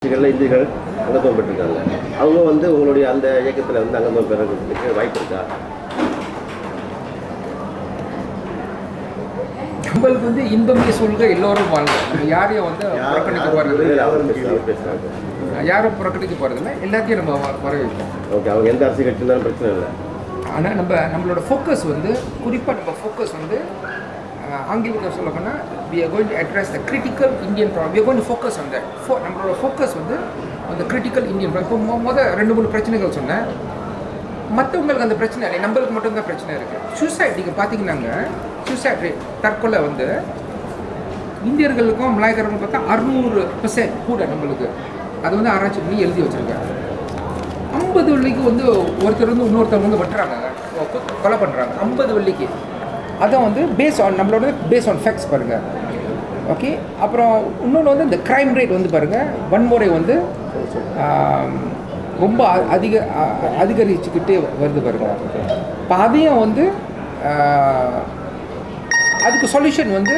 கட்சிகளில் இந்தியர்கள் அங்கத்துவம் பெற்றிருக்காங்க அவங்க வந்து உங்களுடைய அந்த இயக்கத்தில் வந்து அங்கத்துவம் பெறறதுக்கு வாய்ப்பு இருக்கா நம்மளுக்கு வந்து இன்பமே சொல்க எல்லோரும் வாழ்க நம்ம யாரையும் வந்து புறக்கணிக்க போகிறது இல்லை, அவர் பேசுறாங்க, அவர் பேசுறாங்க யாரும் புறக்கணிக்க போகிறதில்ல எல்லாத்தையும் நம்ம வ- வரவேற்போம் ஓகே அவங்க எந்த அரசியல் கட்சி இருந்தாலும் பிரச்சனை இல்லை ஆனால் நம்ம நம்மளோட ஃபோக்கஸ் வந்து குறிப்பாக நம்ம ஃபோக்கஸ் வந்து அஹ், ஆங்கிலத்தில் சொல்ல போனால் we are going to address the critical Indian problem we are going to focus அந்த ஃபோ நம்மளோட ஃபோக்கஸ் வந்து அந்த கிரிட்டிக்கல் இந்தியன் ப்ராப்ளம் இப்போ மொ மொதல் ரெண்டு மூணு பிரச்சனைகள் சொன்னேன் மற்றவங்களுக்கு அந்த பிரச்சனை இல்லை நம்மளுக்கு மட்டும்தான் பிரச்சனை இருக்குது சூசைட் நீங்கள் பார்த்தீங்கன்னாங்க சூசைட் ரேட் தற்கொலை வந்து இந்தியர்களுக்கும் மலாய்க்காரங்களுக்கும் பார்த்தா அறுநூறு பெர்சென்ட் கூட நம்மளுக்கு அது வந்து ஆராய்ச்சி பண்ணி எழுதி வச்சுருக்காங்க ஐம்பது வெள்ளிக்கு வந்து ஒருத்தர் வந்து இன்னொருத்தர் வந்து வெட்டுறாங்க கொ- கொலை பண்ணுறாங்க ஐம்பது வெள்ளிக்கு அதான் வந்து பேஸ் ஆன் நம்மளோட பேஸ் ஆன் ஃபேக்ட்ஸ் பாருங்கள் ஓகே அப்புறம் இன்னொன்று வந்து இந்த க்ரைம் ரேட் வந்து பாருங்கள் வன்முறை வந்து ஆம், ரொம்ப அ- அதிக அ- அதிகரிச்சுக்கிட்டே வருது பாருங்க இப்போ அதையும் வந்து ஆ, அதுக்கு சொல்யூஷன் வந்து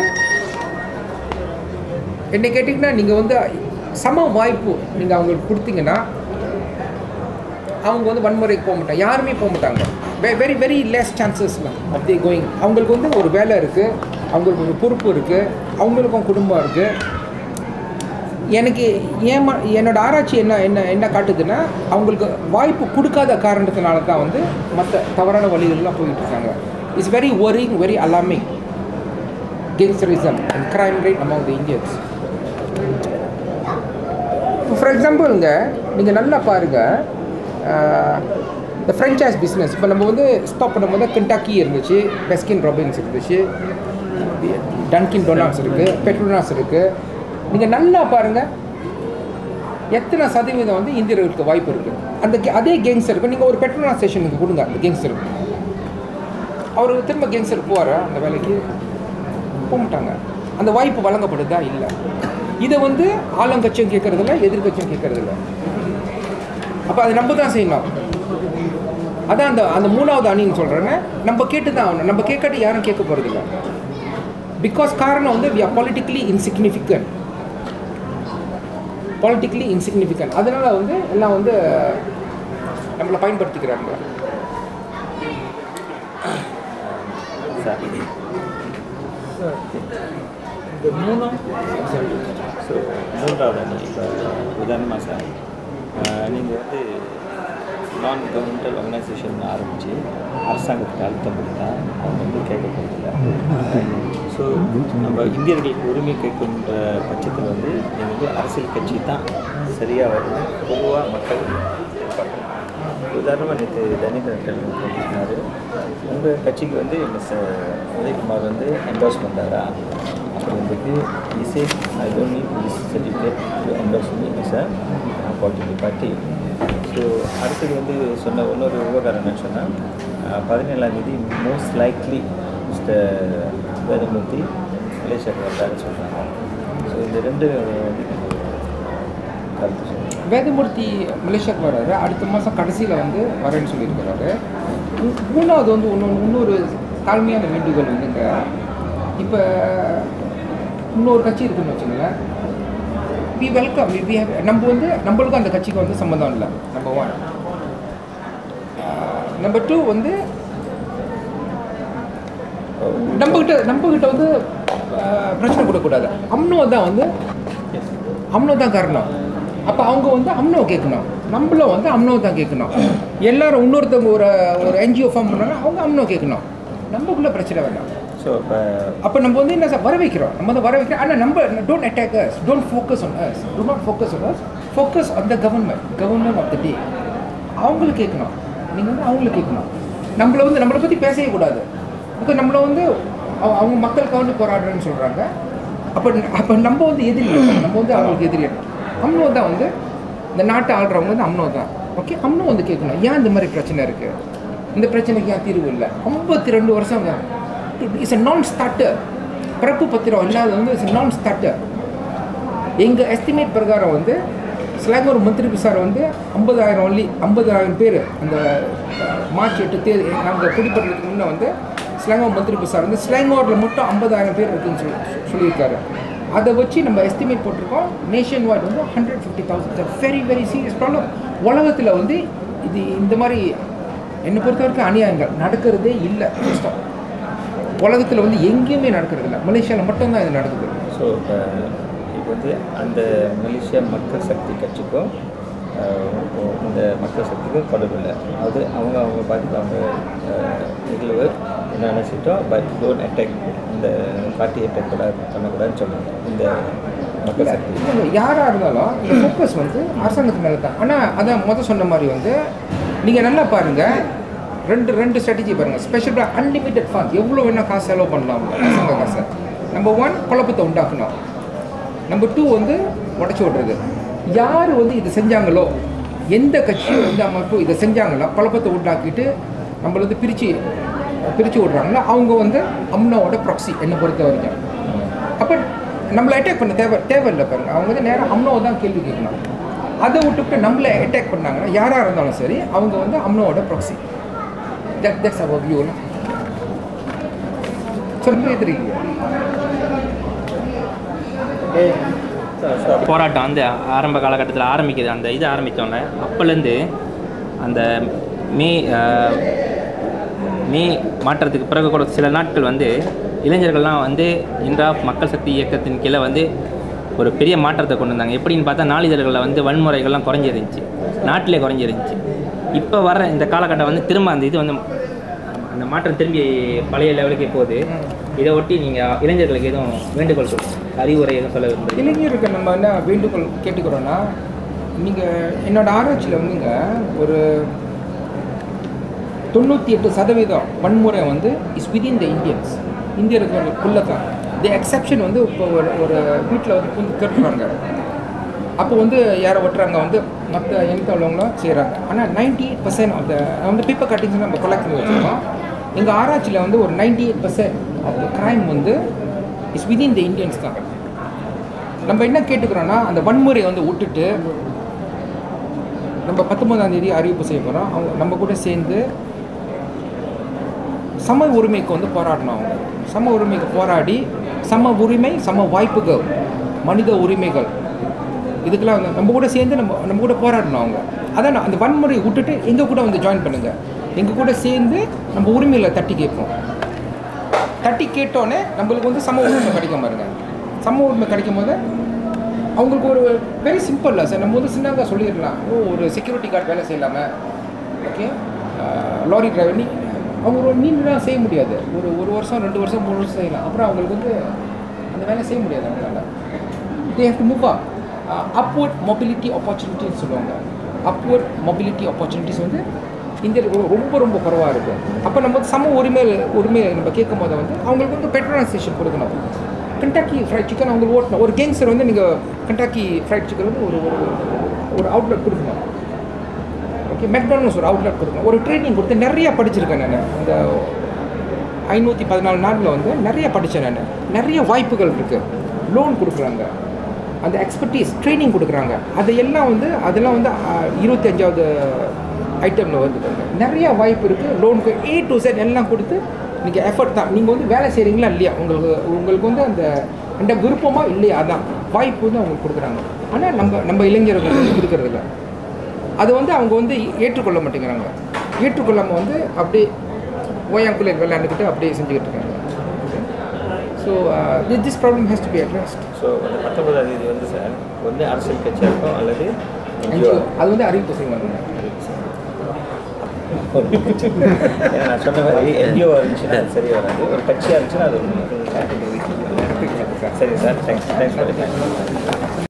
என்ன கேட்டிங்கன்னா நீங்கள் வந்து சம வாய்ப்பு நீங்கள் அவங்களுக்கு கொடுத்தீங்கன்னா அவங்க வந்து வன்முறைக்கு போக மாட்டாங்க யாருமே போக மாட்டாங்க very very less chances of the going அவங்களுக்கு வந்து ஒரு வேலை இருக்குது அவங்களுக்கு ஒரு பொறுப்பு இருக்குது அவங்களுக்கும் குடும்பம் இருக்குது எனக்கு ஏமா என்னோட ஆராய்ச்சி என்ன என்ன என்ன காட்டுதுன்னா அவங்களுக்கு வாய்ப்பு கொடுக்காத காரணத்தினால தான் வந்து மற்ற தவறான வழிகள்லாம் போயிட்டு இருக்காங்க it's very worrying very alarming gangsterism and crime rate among the Indians for எக்ஸாம்பிளுங்க நீங்கள் நல்லா பாருங்கள் இந்த ஃப்ரெஞ்சைஸ் பிஸ்னஸ் இப்போ நம்ம வந்து ஸ்டாப் பண்ணும்போது கென்டாக்கி இருந்துச்சு பெஸ்கின் ராபின்ஸ் இருந்துச்சு டன்கின் டொனால்ட்ஸ் இருக்குது பெட்ரோனாஸ் இருக்குது நீங்கள் நல்லா பாருங்கள் எத்தனை சதவீதம் வந்து இந்தியர்களுக்கு வாய்ப்பு இருக்குது அந்த கே- அதே கேங்ஸ்டருக்கு நீங்கள் ஒரு பெட்ரோனாஸ் ஸ்டேஷனுக்கு கொடுங்க அந்த கேங்ஸ்டருக்கு அவர் திரும்ப கேங்ஸ்டர் போவாரா அந்த வேலைக்கு போக மாட்டாங்க அந்த வாய்ப்பு வழங்கப்படுதா இல்லை இதை வந்து ஆளுங்கட்சியும் கேட்கறதில்ல எதிர்கட்சியும் கேட்கறதில்ல அப்போ அதை நம்ம தான் செய்யணும் அதான் அந்த அந்த மூணாவது அணின்னு சொல்கிறேங்க நம்ம கேட்டு தான் ஆகணும் நம்ம கேட்காட்டி யாரும் கேட்க போகிறதில்ல பிகாஸ் காரணம் வந்து we are politically insignificant politically insignificant அதனால் வந்து எல்லாம் வந்து நம்மளை பயன்படுத்திக்கிறாங்க சார் இந்த மூணும் ஸோ மூன்றாவது அணி இப்போ உதாரணமாக சார் நீங்கள் வந்து நான் கவர்மெண்டல் ஆர்கனைசேஷன் ஆரம்பித்து அரசாங்கத்துக்கு அழுத்தம் கொடுத்தா அவங்க வந்து கேட்க போகிறதில்ல ஸோ நம்ம இந்தியர்களுக்கு உரிமை கேட்கின்ற பட்சத்தில் வந்து நீங்கள் வந்து அரசியல் கட்சி தான் சரியாக வரும் பொதுவாக மக்கள் பார்க்கணும். உதாரணமாக நேற்று தனிதன் கல்வி சொன்னார் உங்கள் கட்சிக்கு வந்து மிஸ்டர் உதயகுமார் வந்து என்டோஸ் பண்ணாரா அப்படின்றதுக்கு இசை I don't need this certificate to endorse me is a political party so அடுத்தது வந்து சொன்ன இன்னொரு விவகாரம் என்னன்னு சொன்னால் பதினேழாம் தேதி மோஸ்ட் லைக்லி மிஸ்டர் வேதமூர்த்தி மலேசியாவுக்கு வந்தாருன்னு சொல்கிறாங்க ஸோ இந்த ரெண்டு வந்து கருத்து சொல்லுங்கள் வேதமூர்த்தி மலேசியாவுக்கு வர்றாரு அடுத்த மாதம் கடைசியில் வந்து வரேன்னு சொல்லியிருக்கிறாரு மூ- மூணாவது வந்து இன்னொன்று இன்னொரு தாழ்மையான வேண்டுகோள் வந்துங்க இப்போ இன்னொரு கட்சி இருக்குன்னு வச்சுங்களேன் வி வெல்கம் வி ஹேவ் நம்ம வந்து நம்மளுக்கும் அந்த கட்சிக்கு வந்து சம்மந்தம் இல்லை நம்பர் ஒன் நம்பர் டூ வந்து நம்மக்கிட்ட நம்மக்கிட்ட வந்து ஆஹ், பிரச்சனை கொடுக்கக்கூடாது அம்னோ தான் வந்து அம்னோ தான் காரணம் அப்போ அவங்க வந்து அம்னோ கேட்கணும் நம்மளும் வந்து அம்னோ தான் கேட்கணும் எல்லாரும் இன்னொருத்தவங்க ஒரு ஒரு என்ஜிஓ ஃபார்ம் பண்ணாங்க அவங்க அம்னோ கேட்கணும் நம்மக்குள்ள பிரச்சனை வேண்டாம் ஸோ இப்போ அப்போ நம்ம வந்து என்ன சார் வர வைக்கிறோம் நம்ம வந்து வர வைக்கிறோம் ஆனால் நம்ம don't attack us don't focus on us do not focus on us focus on the government government of the day அவங்களுக்கு கேட்கணும் நீங்கள் வந்து அவங்களுக்கு கேட்கணும் நம்மளை வந்து நம்மளை பற்றி பேசவே கூடாது பிகாஸ் நம்மளை வந்து அவ- அவங்க மக்களுக்காக வந்து போராடுறேன்னு சொல்கிறாங்க அப்போ அப்போ நம்ம வந்து எதிரி இல்லை. நம்ம வந்து அவங்களுக்கு எதிரி இல்லை. அம்னோ தான் வந்து இந்த நாட்டை ஆள்றவங்க வந்து அம்னோ தான் ஓகே அம்னோ வந்து கேட்கணும் ஏன் இந்த மாதிரி பிரச்சனை இருக்குது இந்த பிரச்சனைக்கு ஏன் தீர்வு இல்லை ஐம்பத்தி ரெண்டு வருஷம் தான் இட்ஸ் a நான் ஸ்டார்டர் பிறப்பு பத்திரம் இல்லாத வந்து இட்ஸ் நான் ஸ்டார்டர் எங்கள் எஸ்டிமேட் பிரகாரம் வந்து ஸ்லாங்கூர் மந்திரி பிசார் வந்து ஐம்பதாயிரம் ஒன்லி ஐம்பதாயிரம் பேர் அந்த அஹ், மார்ச் எட்டு தேதி நாங்கள் குடிப்பட்டதுக்கு முன்னே வந்து ஸ்லாங்கூர் மந்திரி பிசார் வந்து ஸ்லாங்கூரில் மட்டும் ஐம்பதாயிரம் பேர் இருக்குன்னு சொல்லி சொல்லியிருக்காரு அதை வச்சு நம்ம எஸ்டிமேட் போட்டிருக்கோம் நேஷன் வைட் வந்து hundred fifty thousand very very serious problem உலகத்தில் வந்து இது இந்த மாதிரி என்னை பொறுத்த வரைக்கும் அநியாயங்கள் நடக்கிறதே இல்லை கஷ்டம் உலகத்தில் வந்து எங்கேயுமே நடக்கிறது இல்லை மலேசியாவில் மட்டும்தான் இது நடக்குது ஸோ இப்போ இப்போ வந்து அந்த மலேசியா மக்கள் சக்தி கட்சிக்கும் அஹ், இந்த மக்கள் சக்திக்கும் தொடர்பு இல்லை அது அவங்க அவங்க பார்த்து அவங்க அஹ், நிகழ்வு என்ன நினச்சிட்டோம் பட் டோன்ட் அட்டாக் இந்த பார்ட்டி அட்டாக் கூட பண்ணக்கூடாதுன்னு சொன்னாங்க இந்த மக்கள் சக்தி இல்லைங்க, யாரா இருந்தாலும் இந்த ஃபோக்கஸ் வந்து அரசாங்கத்து மேலே தான் ஆனால் அதான் முதல் சொன்ன மாதிரி வந்து நீங்கள் நல்லா பாருங்க ரெண்டு ரெண்டு ஸ்ட்ராட்டஜி பாருங்க ஸ்பெஷல் அன்லிமிட்டெட் ஃபண்ட் எவ்வளோ வேணால் காசு செலவு பண்ணலாம் அவங்க, அரசாங்க காசை நம்பர் ஒன் குழப்பத்தை உண்டாக்கணும் நம்பர் டூ வந்து உடச்சி விடுறது யார் வந்து இது செஞ்சாங்களோ எந்த கட்சி வந்து அமைப்பு இதை செஞ்சாங்களோ குழப்பத்தை உண்டாக்கிட்டு நம்மள வந்து பிரித்து பிரித்து விடுறாங்களோ அவங்க வந்து அம்னாவோட ப்ராக்சி என்னை பொறுத்த வரைக்கும் அப்போ நம்மளை அட்டாக் பண்ண தேவை தேவையில்லை பாருங்க அவங்க வந்து நேராக அம்னோவை தான் கேள்வி கேட்கணும் அதை விட்டுவிட்டு நம்மளை அட்டாக் பண்ணாங்கன்னா யாராக இருந்தாலும் சரி அவங்க வந்து அம்னோவோட ப்ராக்சி தட் தட்ஸ் அவர் வியூலாம் சொல்ல தெரியுங்க ஓகே சார் சார் போராட்டம் வந்து ஆரம்ப காலகட்டத்தில் ஆரம்பிக்குது அந்த இது ஆரம்பித்தோன்னே அப்போலேருந்து அந்த மே அஹ், மே மாற்றத்துக்கு பிறகு கூட சில நாட்கள் வந்து இளைஞர்கள்லாம் வந்து இந்திரா மக்கள் சக்தி இயக்கத்தின் கீழே வந்து ஒரு பெரிய மாற்றத்தை கொண்டு வந்தாங்க எப்படின்னு பார்த்தா நாளிதழ்களில் வந்து வன்முறைகள்லாம் குறைஞ்சிருந்துச்சு நாட்டிலே குறைஞ்சிருந்துச்சு இப்போ வர இந்த காலகட்டம் வந்து திரும்ப அந்த இது வந்து அந்த மாற்றம் திரும்பி பழைய லெவலுக்கே போகுது இதை ஒட்டி நீங்கள் இளைஞர்களுக்கு எதுவும் வேண்டுகோள் சொல்லுங்கள் அறிவுரை எதுவும் சொல்ல விரும்புறீங்க இளைஞருக்கு நம்ம என்ன வேண்டுகோள் கேட்டுக்கிறோன்னா நீங்கள் என்னோட ஆராய்ச்சியில் வந்துங்க ஒரு தொண்ணூற்றி எட்டு சதவீதம் வன்முறை வந்து இஸ் விதின் த இந்தியன்ஸ் இந்தியர்களுக்குள்ள தான் தி எக்ஸெப்ஷன் வந்து இப்போ ஒரு ஒரு வீட்டில் வந்து புந்து கேட்டுறாங்க அப்போ வந்து யாரை ஒட்டுறாங்க வந்து மற்ற எண்ணத்தை உள்ளவங்களும் செய்கிறாங்க ஆனால் ninety eight percent of the வந்து பேப்பர் கட்டிங்ஸ் நம்ம கொலெக்ட் பண்ணி வச்சுருக்கோம் எங்கள் ஆராய்ச்சியில் வந்து ஒரு ninety eight percent of the crime வந்து இஸ் விதின் த இந்தியன்ஸ் தான் நம்ம என்ன கேட்டுக்கிறோன்னா அந்த வன்முறையை வந்து விட்டுட்டு நம்ம பத்தொன்பதாம் தேதி அறிவிப்பு செய்ய போகிறோம் அவங்க நம்ம கூட சேர்ந்து சம உரிமைக்கு வந்து போராடணும் அவங்க சம உரிமைக்கு போராடி சம உரிமை சம வாய்ப்புகள் மனித உரிமைகள் இதுக்கெல்லாம் வந்து நம்ம கூட சேர்ந்து நம்ம நம்ம கூட போராடணும் அவங்க அதான் அந்த வன்முறையை விட்டுட்டு எங்கள் கூட வந்து ஜாயின் பண்ணுங்கள் எங்கள் கூட சேர்ந்து நம்ம உரிமைகளை தட்டி கேட்போம் தட்டி கேட்டோன்னே நம்மளுக்கு வந்து சம உரிமை கிடைக்கும் பாருங்க சம உரிமை கிடைக்கும் போது அவங்களுக்கு ஒரு வெரி சிம்பிள் சார் நம்ம வந்து சின்னதாக சொல்லிடலாம் ஓ ஒரு செக்யூரிட்டி கார்டு வேலை செய்யலாமா ஓகே லாரி டிரைவர் நீ அவங்க ஒரு நீண்டெலாம் செய்ய முடியாது ஒரு ஒரு வருஷம் ரெண்டு வருஷம் மூணு வருஷம் செய்யலாம் அப்புறம் அவங்களுக்கு வந்து அந்த வேலை செய்ய முடியாது அவங்களால they have to move up upward mobility ஆப்பர்ச்சுனிட்டின்னு சொல்லுவாங்க அப்வர்ட் மொபிலிட்டி ஆப்பர்ச்சுனிட்டிஸ் வந்து இந்தியர்களுக்கு ரொம்ப ரொம்ப குறைவாக இருக்கும் அப்போ நம்ம வந்து சம உரிமை உரிமை நம்ம கேட்கும் போது வந்து அவங்களுக்கு வந்து பெட்ரோனைசேஷன் கொடுக்கணும் கண்டாக்கி ஃப்ரைட் சிக்கன் அவங்களுக்கு ஓட்டணும் ஒரு கேங்ஸ்டர் வந்து நீங்கள் கண்டாக்கி ஃப்ரைட் சிக்கன் வந்து ஒரு ஒரு ஒரு அவுட்லெட் கொடுக்கணும் ஓகே மெக்டானல்ஸ் ஒரு அவுட்லெட் கொடுக்கணும் ஒரு ட்ரைனிங் கொடுத்து நிறைய படிச்சிருக்கேன் நான் இந்த ஐநூற்றி பதினாலு நாளில் வந்து நிறைய படித்தேன் நான் நிறைய வாய்ப்புகள் இருக்குது லோன் கொடுக்குறாங்க அந்த எக்ஸ்பர்டீஸ் ட்ரைனிங் கொடுக்குறாங்க அதையெல்லாம் வந்து அதெல்லாம் வந்து இருபத்தி அஞ்சாவது ஐட்டமில் வந்து பாருங்க. நிறைய வாய்ப்பு இருக்குது லோனுக்கு ஏ டு செட் எல்லாம் கொடுத்து நீங்கள் எஃபர்ட் தான் நீங்கள் வந்து வேலை செய்கிறீங்களா இல்லையா உங்களுக்கு உங்களுக்கு வந்து அந்த அந்த விருப்பமா இல்லையா அதான் வாய்ப்பு வந்து அவங்களுக்கு கொடுக்குறாங்க ஆனால் நம்ம நம்ம இளைஞர்கள் வந்து கொடுக்கறதில்ல அதை வந்து அவங்க வந்து ஏற்றுக்கொள்ள மாட்டேங்கிறாங்க ஏற்றுக்கொள்ளாமல் வந்து அப்படியே ஓயாங்குள்ளே விளையாண்டுக்கிட்டு அப்படியே செஞ்சுக்கிட்டு இருக்காங்க so this problem has to be addressed so அந்த பத்தொன்பதாம் தேதி வந்து சார் ஒன்று அரசியல் கட்சியாக இருக்கும் அல்லது NGO. அது வந்து அறிவிப்பு செய்வாங்க ஏன்னா நான் சொன்ன மாதிரி என்ஜிஓ இருந்துச்சுன்னா அது சரி வராது ஒரு கட்சியாக இருந்துச்சுன்னா அது ஒன்று சரி சார் தேங்க்ஸ் தேங்க்ஸ் ஃபார்